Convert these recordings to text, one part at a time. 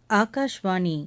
ஆகாஷ்வாணி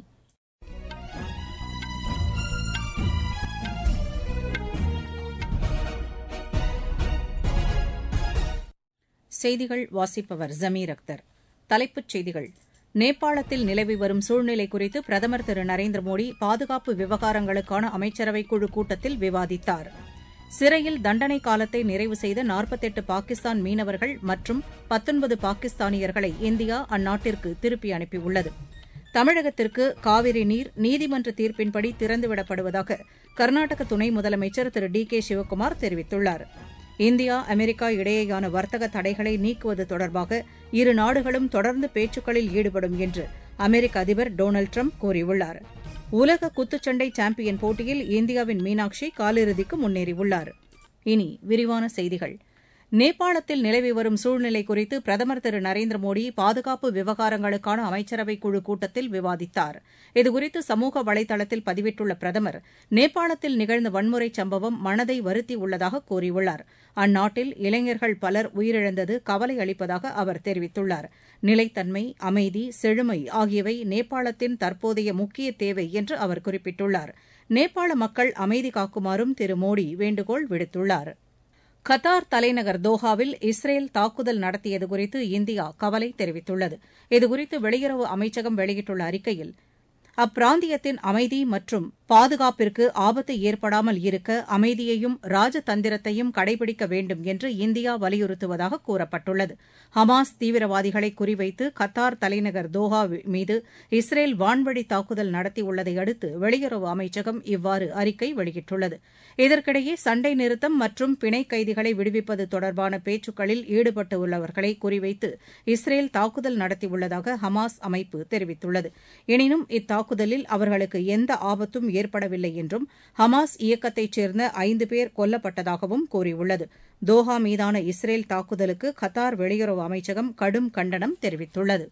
செய்திகள் வாசிப்பவர் ஜமீர் அக்தர் தலைப்புச் செய்திகள் நேபாளத்தில் நிலவி வரும் சூழ்நிலை குறித்து பிரதமர் திரு நரேந்திர மோடி பாதுகாப்பு விவகாரங்களுக்கான அமைச்சரவை குழு கூட்டத்தில் விவாதித்தார் சிறையில் தண்டனை காலத்தை நிறைவு செய்த நாற்பத்தெட்டு பாகிஸ்தான் மீனவர்கள் மற்றும் பத்தொன்பது பாகிஸ்தானியர்களை இந்தியா அந்நாட்டிற்கு திருப்பி அனுப்பியுள்ளது தமிழகத்திற்கு காவிரி நீர் நீதிமன்ற தீர்ப்பின்படி திறந்துவிடப்படுவதாக கர்நாடக துணை முதலமைச்சர் திரு டி கே சிவக்குமார் தெரிவித்துள்ளார் இந்தியா அமெரிக்கா இடையேயான வர்த்தக தடைகளை நீக்குவது தொடர்பாக இரு நாடுகளும் தொடர்ந்து பேச்சுக்களில் ஈடுபடும் என்று அமெரிக்க அதிபர் டொனால்டு ட்ரம்ப் கூறியுள்ளார் உலக குத்துச்சண்டை சாம்பியன் போட்டியில் இந்தியாவின் மீனாட்சி காலிறுதிக்கு முன்னேறியுள்ளார் இனி விரிவான செய்திகள் நேபாளத்தில் நிலவி வரும் சூழ்நிலை குறித்து பிரதமர் திரு நரேந்திர மோடி பாதுகாப்பு விவகாரங்களுக்கான அமைச்சரவை குழு கூட்டத்தில் விவாதித்தார் இதுகுறித்து சமூக வலைதளத்தில் பதிவிட்டுள்ள பிரதமர் நேபாளத்தில் நிகழ்ந்த வன்முறை சம்பவம் மனதை வருத்தியுள்ளதாக கூறியுள்ளார் அந்நாட்டில் இளைஞர்கள் பலர் உயிரிழந்தது கவலை அளிப்பதாக அவர் தெரிவித்துள்ளார் நிலைத்தன்மை அமைதி செழுமை ஆகியவை நேபாளத்தின் தற்போதைய முக்கிய தேவை என்று அவர் குறிப்பிட்டுள்ளார் நேபாள மக்கள் அமைதி காக்குமாறும் திரு மோடி வேண்டுகோள் விடுத்துள்ளார் கத்தார் தலைநகர் தோஹாவில் இஸ்ரேல் தாக்குதல் நடத்தியது குறித்து இந்தியா கவலை தெரிவித்துள்ளது இதுகுறித்து வெளியுறவு அமைச்சகம் வெளியிட்டுள்ள அறிக்கையில் அப்பிராந்தியத்தின் அமைதி மற்றும் பாதுகாப்பிற்கு ஆபத்து ஏற்படாமல் இருக்க அமைதியையும் ராஜதந்திரத்தையும் கடைபிடிக்க வேண்டும் என்று இந்தியா வலியுறுத்துவதாக கூறப்பட்டுள்ளது ஹமாஸ் தீவிரவாதிகளை குறிவைத்து கத்தார் தலைநகர் தோஹா மீது இஸ்ரேல் வான்வழி தாக்குதல் நடத்தியுள்ளதை அடுத்து வெளியுறவு அமைச்சகம் இவ்வாறு அறிக்கை வெளியிட்டுள்ளது இதற்கிடையே சண்டை நிறுத்தம் மற்றும் பிணை கைதிகளை விடுவிப்பது தொடர்பான பேச்சுக்களில் ஈடுபட்டுள்ளவர்களை குறிவைத்து இஸ்ரேல் தாக்குதல் நடத்தியுள்ளதாக ஹமாஸ் அமைப்பு தெரிவித்துள்ளது எனினும் இத்தாக்குதலில் அவர்களுக்கு எந்த ஆபத்தும் ஏற்படவில்லை என்றும் ஹமாஸ் இயக்கத்தைச் சேர்ந்த ஐந்து பேர் கொல்லப்பட்டதாகவும் கூறியுள்ளது தோஹா மீதான இஸ்ரேல் தாக்குதலுக்கு கத்தார் வெளியுறவு அமைச்சகம் கடும் கண்டனம் தெரிவித்துள்ளது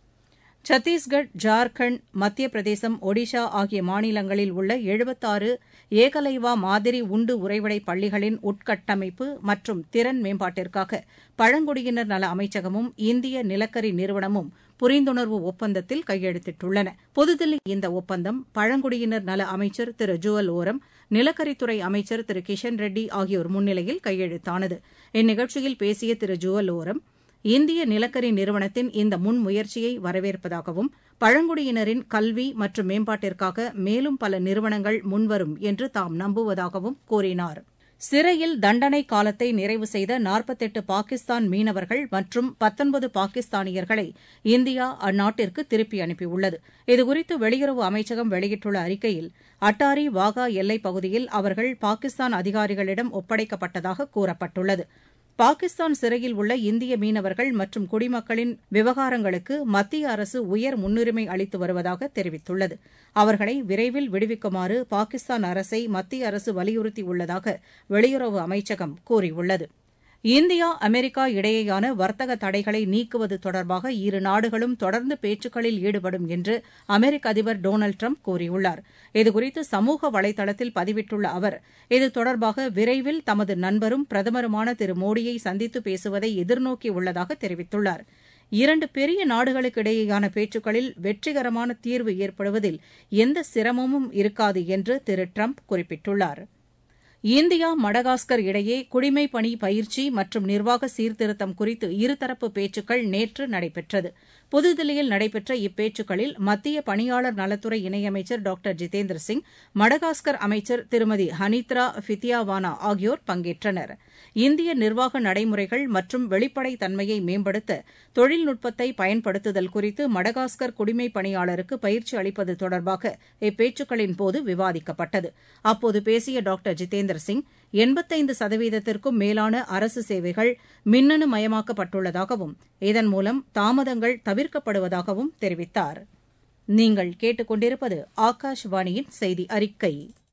சத்தீஸ்கட் ஜார்க்கண்ட் மத்திய பிரதேசம் ஒடிஷா ஆகிய மாநிலங்களில் உள்ள எழுபத்தாறு ஏகலைவா மாதிரி உண்டு உறைவிடை பள்ளிகளின் உட்கட்டமைப்பு மற்றும் திறன் மேம்பாட்டிற்காக பழங்குடியினர் நல அமைச்சகமும் இந்திய நிலக்கரி நிறுவனமும் புரிந்துணர்வு ஒப்பந்தத்தில் கையெழுத்திட்டுள்ளன புதுதில்லி இந்த ஒப்பந்தம் பழங்குடியினர் நல அமைச்சர் திரு ஜுவல் ஓரம் நிலக்கரித்துறை அமைச்சர் திரு கிஷன் ரெட்டி ஆகியோர் முன்னிலையில் கையெழுத்தானது இந்நிகழ்ச்சியில் பேசிய திரு ஜுவல் ஓரம் இந்திய நிலக்கரி நிறுவனத்தின் இந்த முன்முயற்சியை வரவேற்பதாகவும் பழங்குடியினரின் கல்வி மற்றும் மேம்பாட்டிற்காக மேலும் பல நிறுவனங்கள் முன்வரும் என்று தாம் நம்புவதாகவும் கூறினார் சிறையில் தண்டனை காலத்தை நிறைவு செய்த நாற்பத்தெட்டு பாகிஸ்தான் மீனவர்கள் மற்றும் பத்தொன்பது பாகிஸ்தானியர்களை இந்தியா அந்நாட்டிற்கு திருப்பி அனுப்பியுள்ளது இதுகுறித்து வெளியுறவு அமைச்சகம் வெளியிட்டுள்ள அறிக்கையில் அட்டாரி வாகா எல்லைப் பகுதியில் அவர்கள் பாகிஸ்தான் அதிகாரிகளிடம் ஒப்படைக்கப்பட்டதாக கூறப்பட்டுள்ளது பாகிஸ்தான் சிறையில் உள்ள இந்திய மீனவர்கள் மற்றும் குடிமக்களின் விவகாரங்களுக்கு மத்திய அரசு உயர் முன்னுரிமை அளித்து வருவதாக தெரிவித்துள்ளது அவர்களை விரைவில் விடுவிக்குமாறு பாகிஸ்தான் அரசை மத்திய அரசு வலியுறுத்தியுள்ளதாக வெளியுறவு அமைச்சகம் கூறியுள்ளது இந்தியா அமெரிக்கா இடையேயான வர்த்தக தடைகளை நீக்குவது தொடர்பாக இரு நாடுகளும் தொடர்ந்து பேச்சுக்களில் ஈடுபடும் என்று அமெரிக்க அதிபர் டொனால்டு ட்ரம்ப் கூறியுள்ளார் இதுகுறித்து சமூக வலைதளத்தில் பதிவிட்டுள்ள அவர் இது தொடர்பாக விரைவில் தமது நண்பரும் பிரதமருமான திரு மோடியை சந்தித்து பேசுவதை எதிர்நோக்கியுள்ளதாக தெரிவித்துள்ளார் இரண்டு பெரிய நாடுகளுக்கு இடையேயான பேச்சுக்களில் வெற்றிகரமான தீர்வு ஏற்படுவதில் எந்த சிரமமும் இருக்காது என்று திரு ட்ரம்ப் குறிப்பிட்டுள்ளார் இந்தியா மடகாஸ்கர் இடையே குடிமைப் பணி பயிற்சி மற்றும் நிர்வாக சீர்திருத்தம் குறித்து இருதரப்பு பேச்சுக்கள் நேற்று நடைபெற்றது புதுதில்லியில் நடைபெற்ற இப்பேச்சுக்களில் மத்திய பணியாளர் நலத்துறை இணையமைச்சர் டாக்டர் ஜிதேந்திர சிங் மடகாஸ்கர் அமைச்சர் திருமதி ஹனித்ரா ஃபித்தியாவானா ஆகியோர் பங்கேற்றனர் இந்திய நிர்வாக நடைமுறைகள் மற்றும் வெளிப்படைத் தன்மையை மேம்படுத்த தொழில்நுட்பத்தை பயன்படுத்துதல் குறித்து மடகாஸ்கர் குடிமைப் பணியாளருக்கு பயிற்சி அளிப்பது தொடர்பாக இப்பேச்சுக்களின் போது விவாதிக்கப்பட்டது அப்போது பேசிய டாக்டர் ஜிதேந்திர சிங் எண்பத்தைந்து சதவீதத்திற்கும் மேலான அரசு சேவைகள் மின்னணு மயமாக்கப்பட்டுள்ளதாகவும் இதன் மூலம் தாமதங்கள் தவிர்க்கப்படுவதாகவும் தெரிவித்தார் நீங்கள் கேட்டுக்கொண்டிருப்பது ஆகாஷ்வாணியின் செய்தி அறிக்கை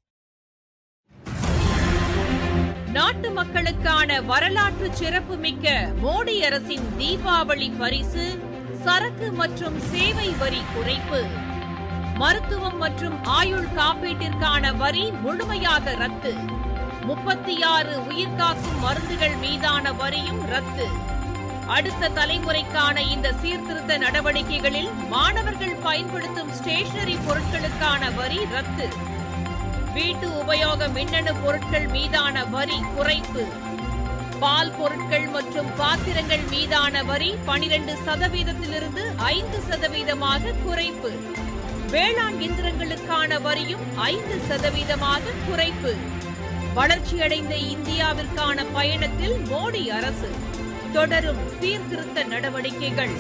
நாட்டு மக்களுக்கான வரலாற்று சிறப்புமிக்க மோடி அரசின் தீபாவளி பரிசு சரக்கு மற்றும் சேவை வரி குறைப்பு மருத்துவம் மற்றும் ஆயுள் காப்பீட்டிற்கான வரி முழுமையாக ரத்து முப்பத்தி ஆறு உயிர்காக்கும் மருந்துகள் மீதான வரியும் ரத்து அடுத்த தலைமுறைக்கான இந்த சீர்திருத்த நடவடிக்கைகளில் மாணவர்கள் பயன்படுத்தும் ஸ்டேஷனரி பொருட்களுக்கான வரி ரத்து வீட்டு உபயோக மின்னணு பொருட்கள் மீதான வரி குறைப்பு பால் பொருட்கள் மற்றும் பாத்திரங்கள் மீதான வரி பனிரெண்டு சதவீதத்திலிருந்து ஐந்து சதவீதமாக குறைப்பு வேளாண் இயந்திரங்களுக்கான வரியும் ஐந்து சதவீதமாக குறைப்பு வளர்ச்சியடைந்த இந்தியாவிற்கான பயணத்தில் மோடி அரசு தொடரும் சீர்திருத்த நடவடிக்கைகள்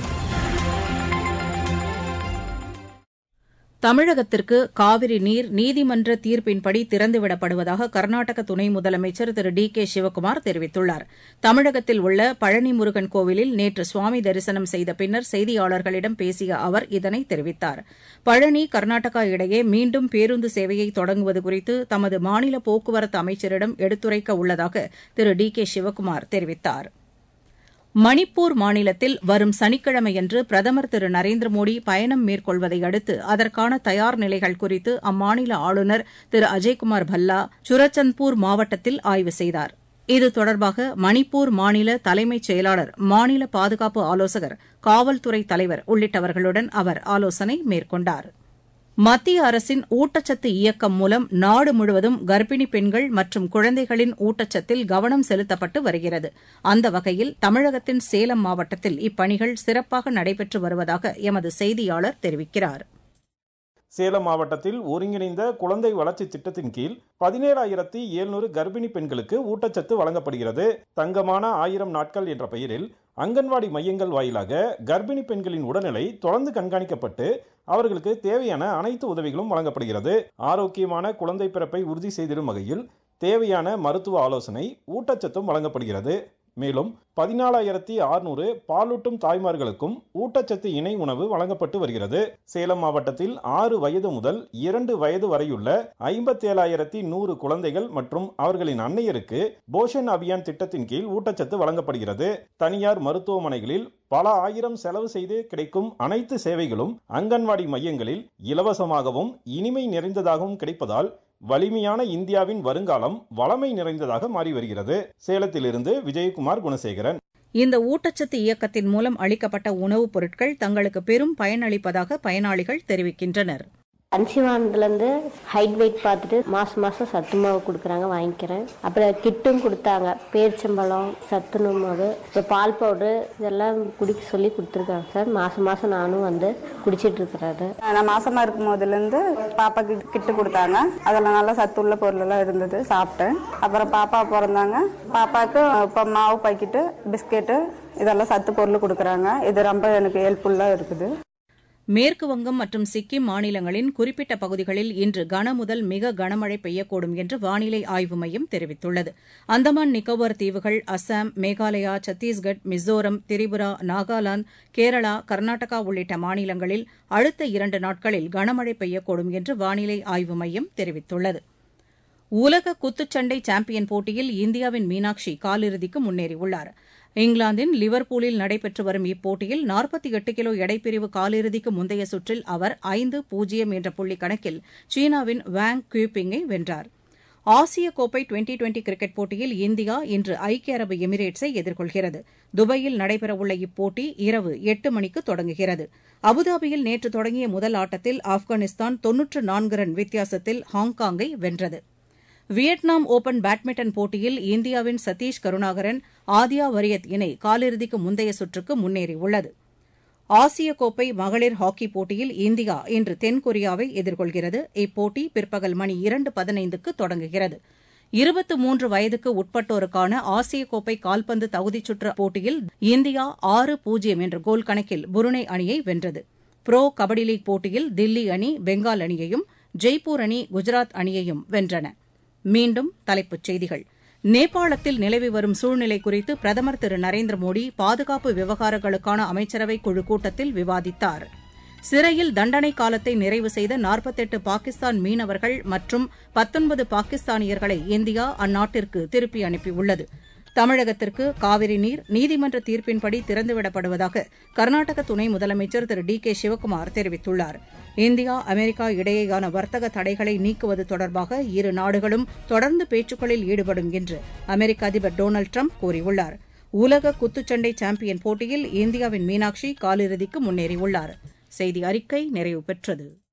தமிழகத்திற்கு காவிரி நீர் நீதிமன்ற தீர்ப்பின்படி திறந்துவிடப்படுவதாக கர்நாடக துணை முதலமைச்சர் திரு டி கே சிவக்குமார் தெரிவித்துள்ளார் தமிழகத்தில் உள்ள பழனி முருகன் கோவிலில் நேற்று சுவாமி தரிசனம் செய்த பின்னர் செய்தியாளர்களிடம் பேசிய அவர் இதனை தெரிவித்தார் பழனி கர்நாடகா இடையே மீண்டும் பேருந்து சேவையை தொடங்குவது குறித்து தமது மாநில போக்குவரத்து அமைச்சரிடம் எடுத்துரைக்க உள்ளதாக திரு டி கே சிவக்குமார் தெரிவித்தாா் மணிப்பூர் மாநிலத்தில் வரும் சனிக்கிழமையன்று பிரதமர் திரு நரேந்திர மோடி பயணம் மேற்கொள்வதை அடுத்து அதற்கான தயார் நிலைகள் குறித்து அம்மாநில ஆளுநர் திரு அஜய்குமார் பல்லா சுரச்சந்த்பூர் மாவட்டத்தில் ஆய்வு செய்தார் இது தொடர்பாக மணிப்பூர் மாநில தலைமைச் செயலாளர் மாநில பாதுகாப்பு ஆலோசகர் காவல்துறை தலைவர் உள்ளிட்டவர்களுடன் அவர் ஆலோசனை மேற்கொண்டாா் மத்திய அரசின் ஊட்டச்சத்து இயக்கம் மூலம் நாடு முழுவதும் கர்ப்பிணி பெண்கள் மற்றும் குழந்தைகளின் ஊட்டச்சத்தில் கவனம் செலுத்தப்பட்டு வருகிறது அந்த வகையில் தமிழகத்தின் சேலம் மாவட்டத்தில் இப்பணிகள் சிறப்பாக நடைபெற்று வருவதாக எமது செய்தியாளர் தெரிவிக்கிறார் சேலம் மாவட்டத்தில் ஒருங்கிணைந்த குழந்தை வளர்ச்சி திட்டத்தின் கீழ் பதினேழாயிரத்தி எழுநூறு கர்ப்பிணி பெண்களுக்கு ஊட்டச்சத்து வழங்கப்படுகிறது தங்கமான ஆயிரம் நாட்கள் என்ற பெயரில் அங்கன்வாடி மையங்கள் வாயிலாக கர்ப்பிணி பெண்களின் உடல்நிலை தொடர்ந்து கண்காணிக்கப்பட்டு அவர்களுக்கு தேவையான அனைத்து உதவிகளும் வழங்கப்படுகிறது ஆரோக்கியமான குழந்தை பிறப்பை உறுதி செய்திடும் வகையில் தேவையான மருத்துவ ஆலோசனை ஊட்டச்சத்தும் வழங்கப்படுகிறது மேலும் பதினாலாயிரத்தி அறுநூறு பாலூட்டும் தாய்மார்களுக்கும் ஊட்டச்சத்து இணை உணவு வழங்கப்பட்டு வருகிறது சேலம் மாவட்டத்தில் ஆறு வயது முதல் இரண்டு வயது வரையுள்ள ஐம்பத்தேழாயிரத்தி நூறு குழந்தைகள் மற்றும் அவர்களின் அன்னையருக்கு போஷன் அபியான் திட்டத்தின் கீழ் ஊட்டச்சத்து வழங்கப்படுகிறது தனியார் மருத்துவமனைகளில் பல ஆயிரம் செலவு செய்து கிடைக்கும் அனைத்து சேவைகளும் அங்கன்வாடி மையங்களில் இலவசமாகவும் இனிமை நிறைந்ததாகவும் கிடைப்பதால் வலிமையான இந்தியாவின் வருங்காலம் வளமை நிறைந்ததாக மாறி வருகிறது சேலத்திலிருந்து விஜயகுமார் குணசேகரன் இந்த ஊட்டச்சத்து இயக்கத்தின் மூலம் அளிக்கப்பட்ட உணவுப் பொருட்கள் தங்களுக்கு பெரும் பயனளிப்பதாக பயனாளிகள் தெரிவிக்கின்றனர் கன்சிவானதுலேருந்து ஹைட் வெயிட் பார்த்துட்டு மாதம் மாதம் சத்து மாவு கொடுக்குறாங்க வாங்கிக்கிறேன் அப்புறம் கிட்டும் கொடுத்தாங்க பேரிச்சம்பழம் சத்துணவு மாவு அப்புறம் பால் பவுட்ரு இதெல்லாம் குடிக்க சொல்லி கொடுத்துருக்காங்க சார் மாதம் மாதம் நானும் வந்து குடிச்சிட்டு இருக்கிறாரு நான் மாசமா இருக்கும் போதுலேருந்து பாப்பாக்கு கிட்டு கொடுத்தாங்க அதில் நல்லா சத்துள்ள பொருளெல்லாம் இருந்தது சாப்பிட்டேன் அப்புறம் பாப்பா பிறந்தாங்க பாப்பாவுக்கு இப்போ மாவு பாக்கெட்டு பிஸ்கெட்டு இதெல்லாம் சத்து பொருள் கொடுக்குறாங்க இது ரொம்ப எனக்கு ஹெல்ப்ஃபுல்லாக இருக்குது மேற்கு வங்கம் மற்றும் சிக்கிம் மாநிலங்களின் குறிப்பிட்ட பகுதிகளில் இன்று கனமுதல் மிக கனமழை பெய்யக்கூடும் என்று வானிலை ஆய்வு மையம் தெரிவித்துள்ளது அந்தமான் நிக்கோபார் தீவுகள் அஸ்ஸாம் மேகாலயா சத்தீஸ்கட் மிசோரம் திரிபுரா நாகாலாந்து கேரளா கர்நாடகா உள்ளிட்ட மாநிலங்களில் அடுத்த இரண்டு நாட்களில் கனமழை பெய்யக்கூடும் என்று வானிலை ஆய்வு மையம் தெரிவித்துள்ளது உலக குத்துச்சண்டை சாம்பியன் போட்டியில் இந்தியாவின் மீனாட்சி காலிறுதிக்கு முன்னேறியுள்ளார் இங்கிலாந்தின் லிவர்பூலில் நடைபெற்று வரும் இப்போட்டியில் நாற்பத்தி எட்டு கிலோ எடைப்பிரிவு காலிறுதிக்கு முந்தைய சுற்றில் அவர் ஐந்து பூஜ்ஜியம் என்ற புள்ளி கணக்கில் சீனாவின் வாங் குயூபிங்கை வென்றார் ஆசிய கோப்பை டுவெண்டி டுவெண்டி கிரிக்கெட் போட்டியில் இந்தியா இன்று ஐக்கிய அரபு எமிரேட்ஸை எதிர்கொள்கிறது துபாயில் நடைபெறவுள்ள இப்போட்டி இரவு எட்டு மணிக்கு தொடங்குகிறது அபுதாபியில் நேற்று தொடங்கிய முதல் ஆட்டத்தில் ஆப்கானிஸ்தான் தொன்னூற்று நான்கு ரன் வித்தியாசத்தில் ஹாங்காங்கை வென்றது வியட்நாம் ஒபன் பேட்மிண்டன் போட்டியில் இந்தியாவின் சதீஷ் கருணாகரன் ஆதியா வரியத் இணை காலிறுதிக்கு முந்தைய சுற்றுக்கு முன்னேறியுள்ளது ஆசிய கோப்பை மகளிர் ஹாக்கி போட்டியில் இந்தியா இன்று தென்கொரியாவை எதிர்கொள்கிறது இப்போட்டி பிற்பகல் மணி இரண்டு பதினைந்துக்கு தொடங்குகிறது இருபத்து மூன்று வயதுக்கு உட்பட்டோருக்கான ஆசிய கோப்பை கால்பந்து தகுதிச்சுற்று போட்டியில் இந்தியா ஆறு பூஜ்ஜியம் என்ற கோல் கணக்கில் புருனே அணியை வென்றது புரோ கபடி லீக் போட்டியில் தில்லி அணி பெங்கால் அணியையும் ஜெய்ப்பூர் அணி குஜராத் அணியையும் வென்றன மீண்டும் தலைப்புச் செய்திகள் நேபாளத்தில் நிலவி வரும் சூழ்நிலை குறித்து பிரதமர் திரு நரேந்திர மோடி பாதுகாப்பு விவகாரங்களுக்கான அமைச்சரவை குழு கூட்டத்தில் விவாதித்தார் சிறையில் தண்டனை காலத்தை நிறைவு செய்த நாற்பத்தெட்டு பாகிஸ்தான் மீனவர்கள் மற்றும் பத்தொன்பது பாகிஸ்தானியர்களை இந்தியா அந்நாட்டிற்கு திருப்பி அனுப்பியுள்ளது தமிழகத்திற்கு காவிரி நீர் நீதிமன்ற தீர்ப்பின்படி திறந்துவிடப்படுவதாக கர்நாடக துணை முதலமைச்சர் திரு டி கே சிவக்குமார் தெரிவித்துள்ளார் இந்தியா அமெரிக்கா இடையேயான வர்த்தக தடைகளை நீக்குவது தொடர்பாக இரு நாடுகளும் தொடர்ந்து பேச்சுக்களில் ஈடுபடும் என்று அமெரிக்க அதிபர் டொனால்டு ட்ரம்ப் கூறியுள்ளார் உலக குத்துச்சண்டை சாம்பியன் போட்டியில் இந்தியாவின் மீனாட்சி காலிறுதிக்கு முன்னேறியுள்ளார் செய்தி அறிக்கை நிறைவு பெற்றது